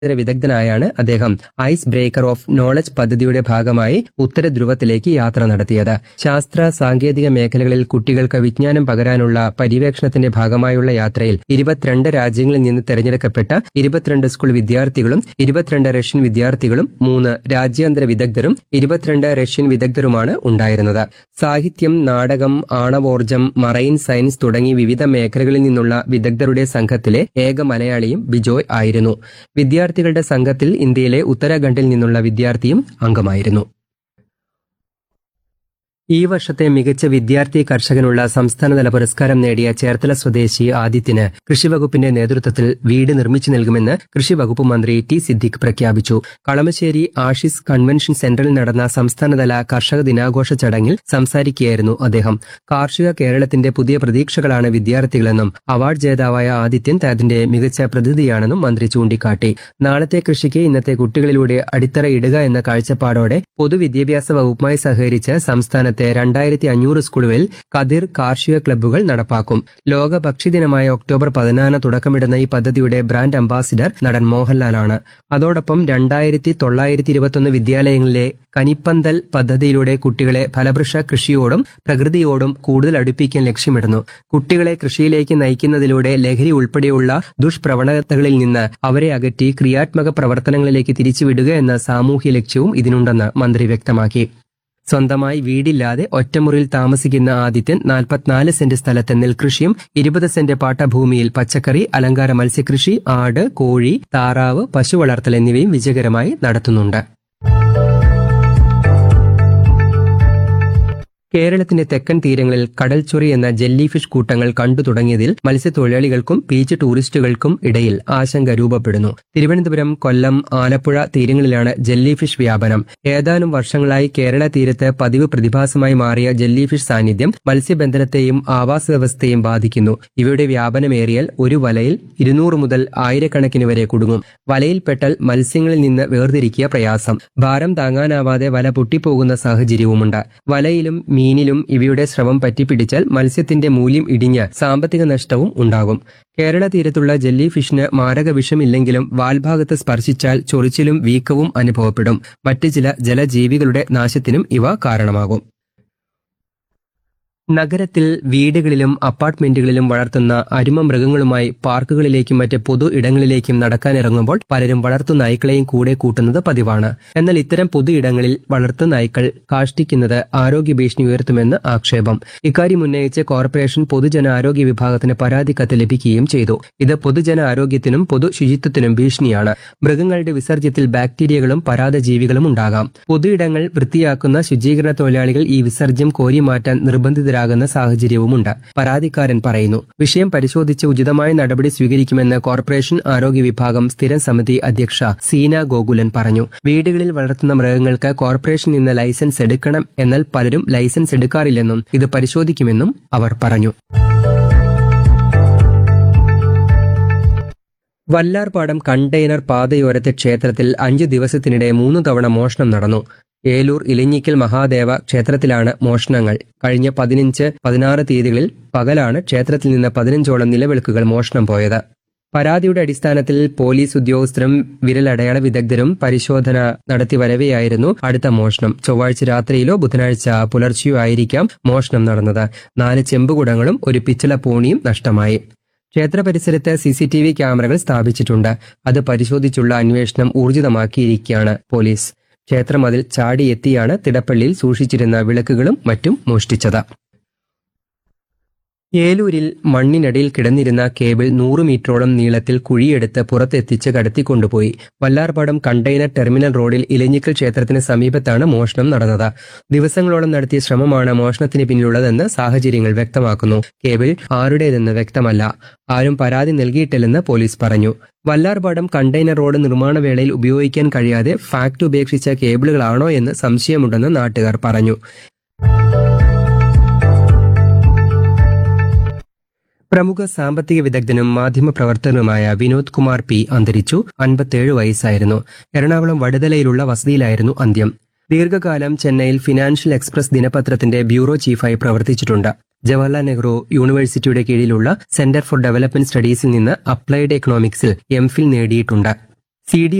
രാജ്യാന്തര വിദഗ്ധനായാണ് അദ്ദേഹം ice breaker of knowledge പദ്ധതിയുടെ ഭാഗമായി ഉത്തര ധ്രുവത്തിലേക്ക് യാത്ര നടത്തിയത് ശാസ്ത്ര സാങ്കേതിക മേഖലകളിൽ കുട്ടികൾക്ക് വിജ്ഞാനം പകരാനുള്ള പര്യവേക്ഷണത്തിന്റെ ഭാഗമായുള്ള യാത്രയിൽ ഇരുപത്തിരണ്ട് രാജ്യങ്ങളിൽ നിന്ന് തെരഞ്ഞെടുക്കപ്പെട്ട ഇരുപത്തിരണ്ട് സ്കൂൾ വിദ്യാർത്ഥികളും ഇരുപത്തിരണ്ട് റഷ്യൻ വിദ്യാർത്ഥികളും മൂന്ന് രാജ്യാന്തര വിദഗ്ധരും ഇരുപത്തിരണ്ട് റഷ്യൻ വിദഗ്ധരുമാണ് ഉണ്ടായിരുന്നത് സാഹിത്യം നാടകം ആണവോർജം മറൈൻ സയൻസ് തുടങ്ങി വിവിധ മേഖലകളിൽ നിന്നുള്ള വിദഗ്ധരുടെ സംഘത്തിലെ ഏക മലയാളിയും ബിജോയ് ആയിരുന്നു വിദ്യാർത്ഥികളുടെ സംഘത്തിൽ ഇന്ത്യയിലെ ഉത്തരാഖണ്ഡിൽ നിന്നുള്ള വിദ്യാർത്ഥിയും അംഗമായിരുന്നു ഈ വർഷത്തെ മികച്ച വിദ്യാർത്ഥി കർഷകനുള്ള സംസ്ഥാനതല പുരസ്കാരം നേടിയ ചേർത്തല സ്വദേശി ആദിത്യന് കൃഷിവകുപ്പിന്റെ നേതൃത്വത്തിൽ വീട് നിർമ്മിച്ചു നൽകുമെന്ന് കൃഷിവകുപ്പ് മന്ത്രി ടി സിദ്ദിഖ് പ്രഖ്യാപിച്ചു കളമശ്ശേരി ആഷിസ് കൺവെൻഷൻ സെന്ററിൽ നടന്ന സംസ്ഥാനതല കർഷക ദിനാഘോഷ ചടങ്ങിൽ സംസാരിക്കുകയായിരുന്നു അദ്ദേഹം കാർഷിക കേരളത്തിന്റെ പുതിയ പ്രതീക്ഷകളാണ് വിദ്യാർത്ഥികളെന്നും അവാർഡ് ജേതാവായ ആദിത്യൻ അതിന്റെ മികച്ച പ്രതിനിധിയാണെന്നും മന്ത്രി ചൂണ്ടിക്കാട്ടി നാളത്തെ കൃഷിക്ക് ഇന്നത്തെ കുട്ടികളിലൂടെ അടിത്തറ ഇടുക എന്ന കാഴ്ചപ്പാടോടെ പൊതുവിദ്യാഭ്യാസ വകുപ്പുമായി സഹകരിച്ച് സംസ്ഥാനത്തെ രണ്ടായിരത്തി അഞ്ഞൂറ് സ്കൂളുകളിൽ കതിർ കാർഷിക ക്ലബ്ബുകൾ നടപ്പാക്കും ലോക ഭക്ഷ്യദിനമായ ഒക്ടോബർ പതിനാലിന് തുടക്കമിടുന്ന ഈ പദ്ധതിയുടെ ബ്രാൻഡ് അംബാസിഡർ നടൻ മോഹൻലാലാണ് അതോടൊപ്പം രണ്ടായിരത്തി തൊള്ളായിരത്തി ഇരുപത്തൊന്ന് വിദ്യാലയങ്ങളിലെ കനിപ്പന്തൽ പദ്ധതിയിലൂടെ കുട്ടികളെ ഫലവൃക്ഷ കൃഷിയോടും പ്രകൃതിയോടും കൂടുതൽ അടുപ്പിക്കാൻ ലക്ഷ്യമിടുന്നു കുട്ടികളെ കൃഷിയിലേക്ക് നയിക്കുന്നതിലൂടെ ലഹരി ഉൾപ്പെടെയുള്ള ദുഷ്പ്രവണതകളിൽ നിന്ന് അവരെ അകറ്റി ക്രിയാത്മക പ്രവർത്തനങ്ങളിലേക്ക് തിരിച്ചുവിടുക എന്ന സാമൂഹ്യ ലക്ഷ്യവും ഇതിനുണ്ടെന്ന് മന്ത്രി വ്യക്തമാക്കി സ്വന്തമായി വീടില്ലാതെ ഒറ്റമുറിയിൽ താമസിക്കുന്ന ആദിത്യൻ നാൽപ്പത്തിനാല് സെന്റ് സ്ഥലത്ത് നെൽകൃഷിയും ഇരുപത് സെന്റ് പാട്ടഭൂമിയിൽ പച്ചക്കറി അലങ്കാര മത്സ്യകൃഷി ആട് കോഴി താറാവ് പശു വളർത്തൽ എന്നിവയും വിജയകരമായി നടത്തുന്നുണ്ട് കേരളത്തിന്റെ തെക്കൻ തീരങ്ങളിൽ കടൽച്ചൊറി എന്ന ജെല്ലി ഫിഷ് കൂട്ടങ്ങൾ കണ്ടു തുടങ്ങിയതിൽ മത്സ്യത്തൊഴിലാളികൾക്കും ബീച്ച് ടൂറിസ്റ്റുകൾക്കും ഇടയിൽ ആശങ്ക രൂപപ്പെടുന്നു തിരുവനന്തപുരം കൊല്ലം ആലപ്പുഴ തീരങ്ങളിലാണ് ജെല്ലി ഫിഷ് വ്യാപനം ഏതാനും വർഷങ്ങളായി കേരള തീരത്ത് പതിവ് പ്രതിഭാസമായി മാറിയ ജെല്ലി ഫിഷ് സാന്നിധ്യം മത്സ്യബന്ധനത്തെയും ആവാസ വ്യവസ്ഥയെയും ബാധിക്കുന്നു ഇവയുടെ വ്യാപനമേറിയാൽ ഒരു വലയിൽ ഇരുന്നൂറ് മുതൽ ആയിരക്കണക്കിന് വരെ കുടുങ്ങും വലയിൽപ്പെട്ടാൽ മത്സ്യങ്ങളിൽ നിന്ന് വേർതിരിക്കുക പ്രയാസം ഭാരം താങ്ങാനാവാതെ വല പൊട്ടിപ്പോകുന്ന സാഹചര്യവുമുണ്ട് വലയിലും മീനിലും ഇവയുടെ സ്രവം പറ്റിപ്പിടിച്ചാൽ മത്സ്യത്തിന്റെ മൂല്യം ഇടിഞ്ഞ് സാമ്പത്തിക നഷ്ടവും ഉണ്ടാകും കേരള തീരത്തുള്ള ജെല്ലി ഫിഷിന് മാരക വിഷമില്ലെങ്കിലും വാൽഭാഗത്ത് സ്പർശിച്ചാൽ ചൊറിച്ചിലും വീക്കവും അനുഭവപ്പെടും മറ്റ് ചില ജലജീവികളുടെ നാശത്തിനും ഇവ കാരണമാകും നഗരത്തിൽ വീടുകളിലും അപ്പാർട്ട്മെന്റുകളിലും വളർത്തുന്ന അരുമ മൃഗങ്ങളുമായി പാർക്കുകളിലേക്കും മറ്റ് പൊതു ഇടങ്ങളിലേക്കും നടക്കാനിറങ്ങുമ്പോൾ പലരും വളർത്തു നായ്ക്കളെയും കൂടെ കൂട്ടുന്നത് പതിവാണ് എന്നാൽ ഇത്തരം പൊതു ഇടങ്ങളിൽ വളർത്തു നായ്ക്കൾ കാഷ്ടിക്കുന്നത് ആരോഗ്യ ഭീഷണി ഉയർത്തുമെന്ന് ആക്ഷേപം ഇക്കാര്യം ഉന്നയിച്ച് കോർപ്പറേഷൻ പൊതുജന ആരോഗ്യ വിഭാഗത്തിന് പരാതി കത്ത് ലഭിക്കുകയും ചെയ്തു ഇത് പൊതുജന ആരോഗ്യത്തിനും പൊതു ശുചിത്വത്തിനും ഭീഷണിയാണ് മൃഗങ്ങളുടെ വിസർജ്യത്തിൽ ബാക്ടീരിയകളും പരാതജീവികളും ഉണ്ടാകാം പൊതുയിടങ്ങൾ വൃത്തിയാക്കുന്ന ശുചീകരണ തൊഴിലാളികൾ ഈ വിസർജ്യം കോരി മാറ്റാൻ നിർബന്ധിതരാകുന്ന സാഹചര്യവുമുണ്ട് പരാതിക്കാരൻ പറയുന്നു വിഷയം പരിശോധിച്ച് ഉചിതമായ നടപടി സ്വീകരിക്കുമെന്ന് കോർപ്പറേഷൻ ആരോഗ്യ വിഭാഗം സ്ഥിരം സമിതി അധ്യക്ഷ സീന ഗോകുലൻ പറഞ്ഞു വീടുകളിൽ വളർത്തുന്ന മൃഗങ്ങൾക്ക് കോർപ്പറേഷനിൽ നിന്ന് ലൈസൻസ് എടുക്കണം എന്നാൽ പലരും ലൈസൻസ് എടുക്കാറില്ലെന്നും ഇത് പരിശോധിക്കുമെന്നും അവർ പറഞ്ഞു വല്ലാർപാടം കണ്ടെയ്നർ പാതയോരത്തെ ക്ഷേത്രത്തിൽ അഞ്ചു ദിവസത്തിനിടെ മൂന്ന് തവണ മോഷണം നടന്നു ഏലൂർ ഇലഞ്ഞിക്കൽ മഹാദേവ ക്ഷേത്രത്തിലാണ് മോഷണങ്ങൾ കഴിഞ്ഞ പതിനഞ്ച് പതിനാറ് തീയതികളിൽ പകലാണ് ക്ഷേത്രത്തിൽ നിന്ന് പതിനഞ്ചോളം നിലവിളക്കുകൾ മോഷണം പോയത് പരാതിയുടെ അടിസ്ഥാനത്തിൽ പോലീസ് ഉദ്യോഗസ്ഥരും വിരലടയാള വിദഗ്ധരും പരിശോധന നടത്തി വരവെയായിരുന്നു അടുത്ത മോഷണം ചൊവ്വാഴ്ച രാത്രിയിലോ ബുധനാഴ്ച പുലർച്ചെയോ ആയിരിക്കാം മോഷണം നടന്നത് നാല് ചെമ്പുകുടങ്ങളും ഒരു പിച്ചള പൂണിയും നഷ്ടമായി ക്ഷേത്ര പരിസരത്ത് സി സി ടി വി ക്യാമറകൾ സ്ഥാപിച്ചിട്ടുണ്ട് അത് പരിശോധിച്ചുള്ള അന്വേഷണം ഊർജിതമാക്കിയിരിക്കുകയാണ് പോലീസ് ക്ഷേത്രമതിൽ ചാടിയെത്തിയാണ് തിടപ്പള്ളിയിൽ സൂക്ഷിച്ചിരുന്ന വിളക്കുകളും മറ്റും മോഷ്ടിച്ചത് ഏലൂരിൽ മണ്ണിനടിയിൽ കിടന്നിരുന്ന കേബിൾ നൂറ് മീറ്ററോളം നീളത്തിൽ കുഴിയെടുത്ത് പുറത്തെത്തിച്ച് കടത്തിക്കൊണ്ടുപോയി വല്ലാർപാടം കണ്ടെയ്നർ ടെർമിനൽ റോഡിൽ ഇലഞ്ഞിക്കൽ ക്ഷേത്രത്തിന് സമീപത്താണ് മോഷണം നടന്നത് ദിവസങ്ങളോളം നടത്തിയ ശ്രമമാണ് മോഷണത്തിന് പിന്നിലുള്ളതെന്ന് സാഹചര്യങ്ങൾ വ്യക്തമാക്കുന്നു കേബിൾ ആരുടേതെന്ന് വ്യക്തമല്ല ആരും പരാതി നൽകിയിട്ടില്ലെന്ന് പോലീസ് പറഞ്ഞു വല്ലാർപാടം കണ്ടെയ്നർ റോഡ് നിർമ്മാണ വേളയിൽ ഉപയോഗിക്കാൻ കഴിയാതെ ഫാക്ട് ഉപേക്ഷിച്ച കേബിളുകളാണോ എന്ന് സംശയമുണ്ടെന്ന് നാട്ടുകാർ പറഞ്ഞു പ്രമുഖ സാമ്പത്തിക വിദഗ്ധനും മാധ്യമപ്രവർത്തകനുമായ വിനോദ് കുമാർ പി അന്തരിച്ചു അൻപത്തേഴ് വയസ്സായിരുന്നു എറണാകുളം വടുതലയിലുള്ള വസതിയിലായിരുന്നു അന്ത്യം ദീർഘകാലം ചെന്നൈയിൽ ഫിനാൻഷ്യൽ എക്സ്പ്രസ് ദിനപത്രത്തിന്റെ ബ്യൂറോ ചീഫായി പ്രവർത്തിച്ചിട്ടുണ്ട് ജവഹർലാൽ നെഹ്റു യൂണിവേഴ്സിറ്റിയുടെ കീഴിലുള്ള സെന്റർ ഫോർ ഡെവലപ്മെന്റ് സ്റ്റഡീസിൽ നിന്ന് അപ്ലൈഡ് എക്കണോമിക്സിൽ എം ഫിൽ നേടിയിട്ടുണ്ട് സി ഡി